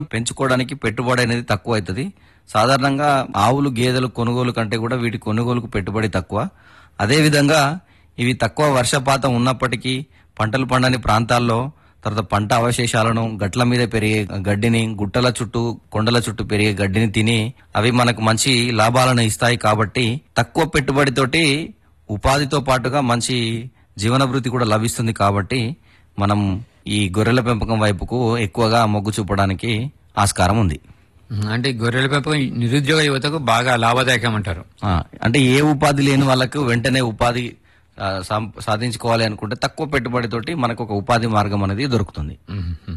పెంచుకోవడానికి పెట్టుబడి అనేది తక్కువ అవుతుంది సాధారణంగా ఆవులు గేదెలు కొనుగోలు కంటే కూడా వీటి కొనుగోలుకు పెట్టుబడి తక్కువ అదేవిధంగా ఇవి తక్కువ వర్షపాతం ఉన్నప్పటికీ పంటలు పండని ప్రాంతాల్లో తర్వాత పంట అవశేషాలను గట్ల మీద పెరిగే గడ్డిని గుట్టల చుట్టూ కొండల చుట్టూ పెరిగే గడ్డిని తిని అవి మనకు మంచి లాభాలను ఇస్తాయి కాబట్టి తక్కువ పెట్టుబడితోటి ఉపాధితో పాటుగా మంచి జీవనభృతి కూడా లభిస్తుంది కాబట్టి మనం ఈ గొర్రెల పెంపకం వైపుకు ఎక్కువగా మొగ్గు చూపడానికి ఆస్కారం ఉంది ఉమ్, అంటే ఈ గొర్రెల పెంపకం నిరుద్యోగ యువతకు బాగా లాభదాయకం అంటారు ఆ, అంటే ఏ ఉపాధి లేని వాళ్ళకు వెంటనే ఉపాధి ఆ, సం- సాధించుకోవాలి అనుకుంటే తక్కువ పెట్టుబడితోటి మనకు ఒక ఉపాధి మార్గం అనేది దొరుకుతుంది ఉమ్, ఉమ్.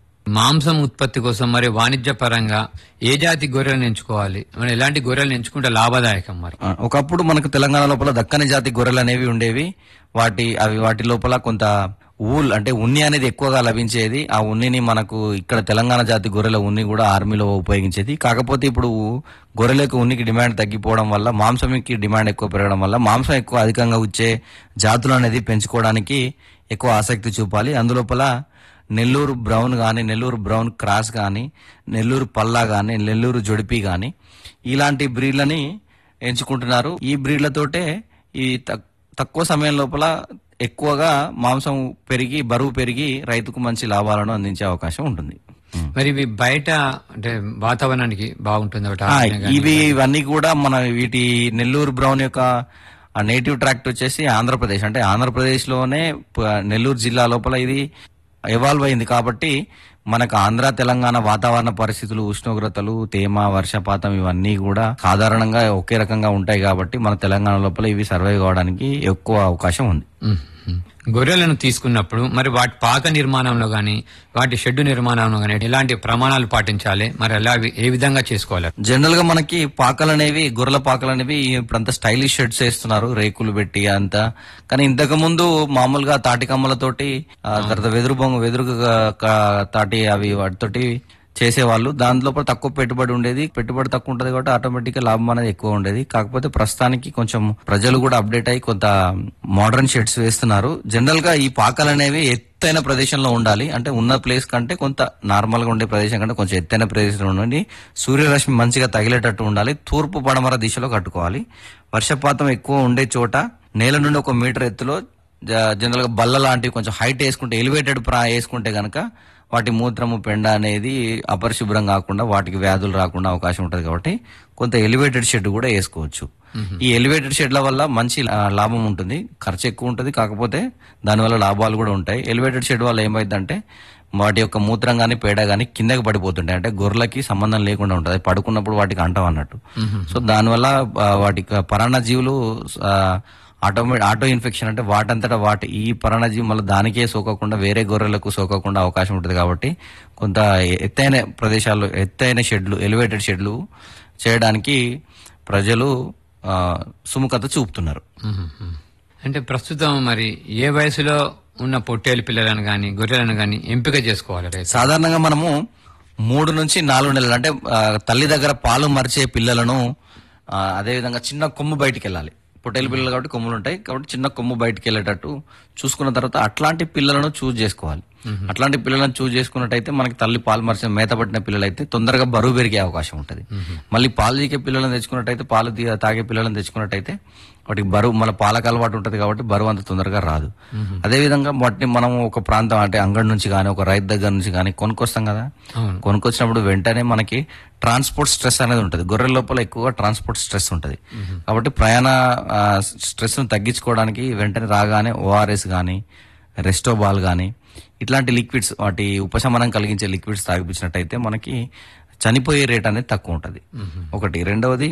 మాంసం ఉత్పత్తి కోసం మరి వాణిజ్య పరంగా ఏ జాతి గొర్రెలను ఎంచుకోవాలి మరి ఎలాంటి గొర్రెలను ఎంచుకుంటే లాభదాయకం మరి ఆ, ఒకప్పుడు మనకు తెలంగాణ లోపల దక్కని జాతి గొర్రెలు అనేవి ఉండేవి వాటి అవి వాటి లోపల కొంత ఊల్ అంటే ఉన్ని అనేది ఎక్కువగా లభించేది ఆ ఉన్నిని మనకు ఇక్కడ తెలంగాణ జాతి గొర్రెల ఉన్ని కూడా ఆర్మీలో ఉపయోగించేది కాకపోతే ఇప్పుడు గొర్రెలకు ఉనికి డిమాండ్ తగ్గిపోవడం వల్ల మాంసంకి డిమాండ్ ఎక్కువ పెరగడం వల్ల మాంసం ఎక్కువ అధికంగా వచ్చే జాతులు అనేది పెంచుకోవడానికి ఎక్కువ ఆసక్తి చూపాలి అందులోపల నెల్లూరు బ్రౌన్ కానీ నెల్లూరు బ్రౌన్ క్రాస్ కానీ నెల్లూరు పల్లా కానీ నెల్లూరు జొడిపి కానీ ఇలాంటి బ్రీడ్లని ఎంచుకుంటున్నారు ఈ బ్రీడ్లతోటే ఈ తక్- తక్కువ సమయం లోపల ఎక్కువగా మాంసం పెరిగి బరువు పెరిగి రైతుకు మంచి లాభాలను అందించే అవకాశం ఉంటుంది మరి ఇవి బయట అంటే వాతావరణానికి బాగుంటుంది ఒకటి ఆ, ఆరోగ్యంగా కానీ. ఇవి ఇవన్నీ కూడా మన వీటి నెల్లూరు బ్రౌన్ యొక్క నేటివ్ ట్రాక్ట్ వచ్చేసి ఆంధ్రప్రదేశ్ అంటే ఆంధ్రప్రదేశ్ లోనే ప- నెల్లూరు జిల్లా లోపల ఇది ఎవాల్వ్ అయింది కాబట్టి మనకు ఆంధ్ర తెలంగాణ వాతావరణ పరిస్థితులు ఉష్ణోగ్రతలు తేమ వర్షపాతం ఇవన్నీ కూడా సాధారణంగా ఒకే రకంగా ఉంటాయి కాబట్టి మన తెలంగాణ లోపల ఇవి సర్వైవ్ కావడానికి ఎక్కువ అవకాశం ఉంది ఉమ్, ఉమ్. గొర్రెలను తీసుకున్నప్పుడు మరి వాటి పాక నిర్మాణంలో గాని వాటి షెడ్డు నిర్మాణంలో గాని ఎలాంటి ప్రమాణాలు పాటించాలి మరి ఎలా ఏ విధంగా చేసుకోవాలి జనరల్ గా మనకి పాకలు అనేవి గొర్రెల పాకలు అనేవి ఇప్పుడంతా స్టైలిష్ షెడ్స్ వేస్తున్నారు రేకులు పెట్టి అంతా కానీ ఇంతకు ముందు మామూలుగా తాటి కమ్మలతోటి ఆ, తర్వాత వెదురు బొంగు వెదురు క- క- తాటి అవి వాటితోటి చేసేవాళ్ళు దాని లోపల తక్కువ పెట్టుబడి ఉండేది పెట్టుబడి తక్కువ ఉంటది కాబట్టి ఆటోమేటిక్ గా లాభం అనేది ఎక్కువ ఉండేది కాకపోతే ప్రస్తుతానికి కొంచెం ప్రజలు కూడా అప్డేట్ అయ్యి కొంత మోడర్న్ షెడ్స్ వేస్తున్నారు జనరల్ గా ఈ పాకలు అనేవి ఎత్తైన ప్రదేశంలో ఉండాలి అంటే ఉన్న ప్లేస్ కంటే కొంత నార్మల్ గా ఉండే ప్రదేశం కంటే కొంచెం ఎత్తైన ప్రదేశంలో ఉండండి సూర్యరశ్మి మంచిగా తగిలేటట్టు ఉండాలి తూర్పు పడమర దిశలో కట్టుకోవాలి వర్షపాతం ఎక్కువ ఉండే చోట నేల నుండి ఒక మీటర్ ఎత్తులో జ- జనరల్ గా బల్ల లాంటివి కొంచెం హైట్ వేసుకుంటే ఎలివేటెడ్ ప్రా వేసుకుంటే గనక వాటి మూత్రము పెండ అనేది అపరిశుభ్రం కాకుండా వాటికి వ్యాధులు రాకుండా అవకాశం ఉంటుంది కాబట్టి కొంత ఎలివేటెడ్ షెడ్ కూడా వేసుకోవచ్చు ఈ ఎలివేటెడ్ షెడ్ల వల్ల మంచి ఆ, లాభం ఉంటుంది ఖర్చు ఎక్కువ ఉంటుంది కాకపోతే దానివల్ల లాభాలు కూడా ఉంటాయి ఎలివేటెడ్ షెడ్ వల్ల ఏమైందంటే వాటి యొక్క మూత్రం గానీ పేడ గానీ కిందకి పడిపోతుంటాయి అంటే గొర్రెలకి సంబంధం లేకుండా ఉంటుంది అది పడుకున్నప్పుడు వాటికి అంటాం అన్నట్టు సో దానివల్ల ఆ, వాటికి పరాన్నజీవులు ఆ, ఆటోమే ఆటో ఇన్ఫెక్షన్ అంటే వాటంతటా వాటి ఈ పరాన్నజీవి మళ్ళీ దానికే సోకకుండా వేరే గొర్రెలకు సోకకుండా అవకాశం ఉంటుంది కాబట్టి కొంత ఎత్తైన ప్రదేశాల్లో ఎత్తైన షెడ్లు ఎలివేటెడ్ షెడ్లు చేయడానికి ప్రజలు ఆ, సుముఖత చూపుతున్నారు ఉమ్, ఉమ్. అంటే ప్రస్తుతం మరి ఏ వయసులో ఉన్న పొట్టేలు పిల్లలను గాని గొర్రెలను గాని ఎంపిక చేసుకోవాలి రైతు సాధారణంగా మనము మూడు నుంచి నాలుగు నెలలు అంటే ఆ, తల్లి దగ్గర పాలు మరిచే పిల్లలను ఆ, అదేవిధంగా చిన్న కొమ్ము బయటికి వెళ్ళాలి పొట్టేలు పిల్లలు కాబట్టి కొమ్ములు ఉంటాయి కాబట్టి చిన్న కొమ్ము బయటికి వెళ్ళేటట్టు చూసుకున్న తర్వాత అట్లాంటి పిల్లలను చూజ్ చేసుకోవాలి అట్లాంటి పిల్లలను చూజ్ చేసుకున్నట్టయితే మనకి తల్లి పాలు మరిచిన మేత పట్టిన పిల్లలైతే తొందరగా బరువు పెరిగే అవకాశం ఉంటుంది మళ్ళీ పాలు తీకే పిల్లలను తెచ్చుకున్నట్టయితే పాలు తీ- తాగే పిల్లలను తెచ్చుకున్నట్టయితే వాటికి బరువు మన పాలకు అలవాటు ఉంటుంది కాబట్టి బరువు అంత తొందరగా రాదు అదే విధంగా వాటిని మనం ఒక ప్రాంతం అంటే అంగడి నుంచి కానీ ఒక రైతు దగ్గర నుంచి కానీ కొనుక్కొస్తాం కదా అవును. కొనుక్కొచ్చినప్పుడు వెంటనే మనకి ట్రాన్స్పోర్ట్ స్ట్రెస్ అనేది ఉంటుంది గొర్రెల లోపల ఎక్కువగా ట్రాన్స్పోర్ట్ స్ట్రెస్ ఉంటుంది కాబట్టి ప్రయాణ స్ట్రెస్ ను తగ్గించుకోవడానికి వెంటనే రాగానే ఓఆర్ఎస్ కానీ రెస్టోబాల్ కానీ ఇట్లాంటి లిక్విడ్స్ వాటి ఉపశమనం కలిగించే లిక్విడ్స్ తాగిపించినట్టయితే మనకి చనిపోయే రేట్ అనేది తక్కువ ఉంటుంది ఒకటి రెండవది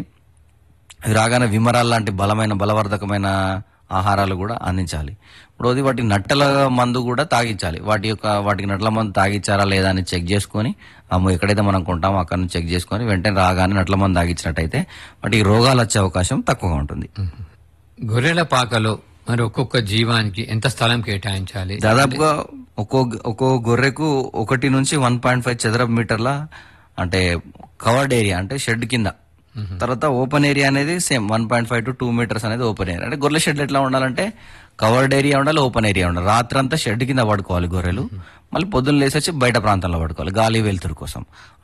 ఇది రాగానే విమరాల్ లాంటి బలమైన బలవర్ధకమైన ఆహారాలు కూడా అందించాలి ఇప్పుడు అది వాటి నట్టల మందు కూడా తాగించాలి వాటి యొక్క వాటికి నట్ల మందు తాగించారా లేదా అని చెక్ చేసుకొని అమ్మో ఎక్కడైతే మనం కొంటామో అక్కడ నుంచి చెక్ చేసుకొని వెంటనే రాగానే నట్ల మందు తాగించినట్టయితే వాటికి రోగాలు వచ్చే అవకాశం తక్కువగా ఉంటుంది గొర్రెల పాకలో మరి ఒక్కొక్క జీవానికి ఎంత స్థలం కేటాయించాలి దాదాపుగా ఒక్కో ఒక్కో గొర్రెకు ఒకటి నుంచి వన్ పాయింట్ ఫైవ్ చదరపు మీటర్ల అంటే కవర్డ్ ఏరియా అంటే షెడ్ కింద తర్వాత ఓపెన్ ఏరియా అనేది same one point five to two metres అనేది ఓపెన్ ఏరియా అంటే గొర్రెల షెడ్ ఎట్లా ఉండాలంటే కవర్డ్ ఏరియా ఉండాలి ఓపెన్ ఏరియా ఉండాలి రాత్రి అంతా షెడ్ కింద పడుకోవాలి గొర్రెలు మళ్ళీ పొద్దున్న లేసి వచ్చి బయట ప్రాంతంలో పడుకోవాలి గాలి వెలుతురు కోసం